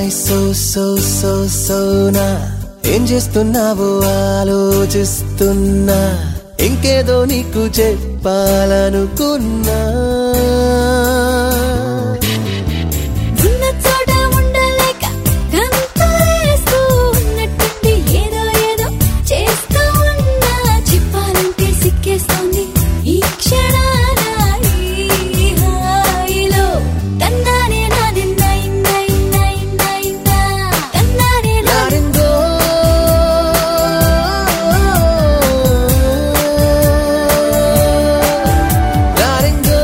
my సో సో సో సోనా ఏం చేస్తున్నావో ఆలోచిస్తున్నా ఇంకేదో నీకు చెప్పాలనుకున్నా ఉన్న చోట ఉండలేక గంతులేస్తూ ఉన్నట్టుండి ఏదో ఏదో చేస్తూ ఉన్నా చెప్పాలంటే సిక్కేస్తోంది ఈ క్షణాన ఈ హాయిలో తన్నానే నాది నై నై నై నై నా తన్నానే నాది లారింగో లారింగో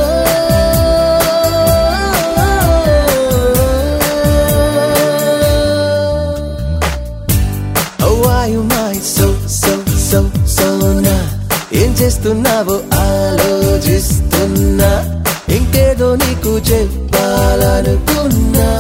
అవ్వాయు మై సో సో సో సోనా ఏం చేస్తున్నావో ఆలోచిస్తున్నా ఇంకేదో నీకు చెప్పాలనుకున్నా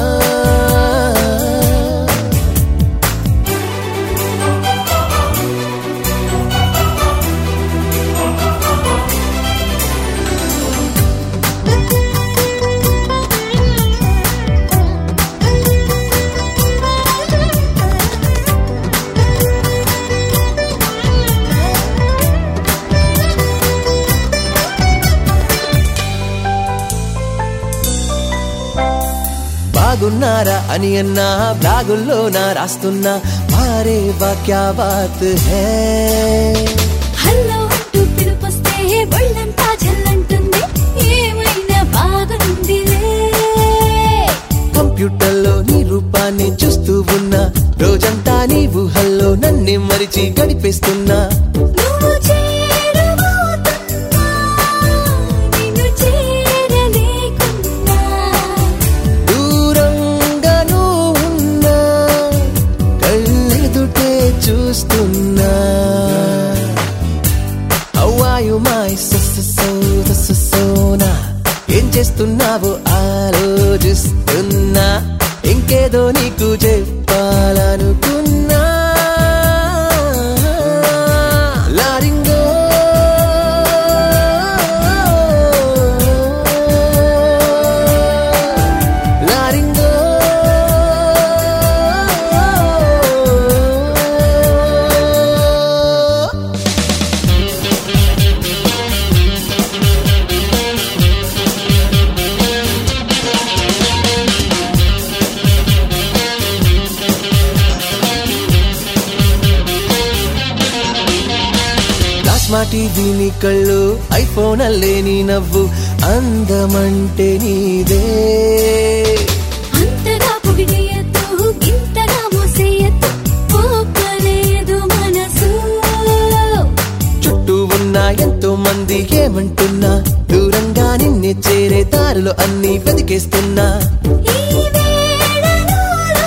బాగున్నారా అని అన్నా బ్లాగుల్లో నా రాస్తున్నా మారే వాక్యా బాత్ హే హలో అంటూ పిలుపొస్తే ఒళ్ళంతా జల్లంటుంది ఏమైనా బాగుందిలే కంప్యూటర్లో నీ రూపాన్ని చూస్తూ ఉన్నా రోజంతా నీ ఊహల్లో నన్నే మరిచి గడిపేస్తున్నా నువ్వు చేరబోతున్నా నిన్ను చేరలేకున్నా దూరంగా నువ్వు ఉన్నా కళ్ళెదుటే చూస్తున్నా అవ్వాయు మై సోనా ఏం చేస్తున్నావో ఆలోచిస్తున్నా ఇంకేదో నీకు చెప్పాలనుకున్నా లారింగో లారింగో ప్లాస్మా టీవీ నీ కళ్ళు ఐఫోన్ అల్లే నీ నవ్వు అందమంటే నీదే అంతగా పొగిడేయద్దు ఇంతగా మోసేయద్దు పోకలేదు మనసు చుట్టూ ఉన్న ఎంతో మంది ఏమంటున్నా దూరంగా నిన్నే చేరే దారిలో అన్ని వెతికేస్తున్నా ఈ వేళలోనా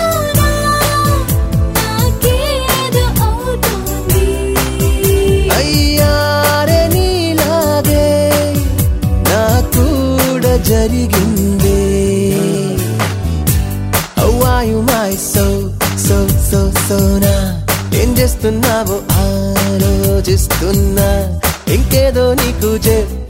నాకేదో అవుతోంది అయ్యారే నీలాగే నా కూడా జరిగిందే అవ్వాయు మై సో సో సో సోనా ఏం చేస్తున్నావో ఆలోచిస్తున్నా ఇంకేదో నీకు చెప్ప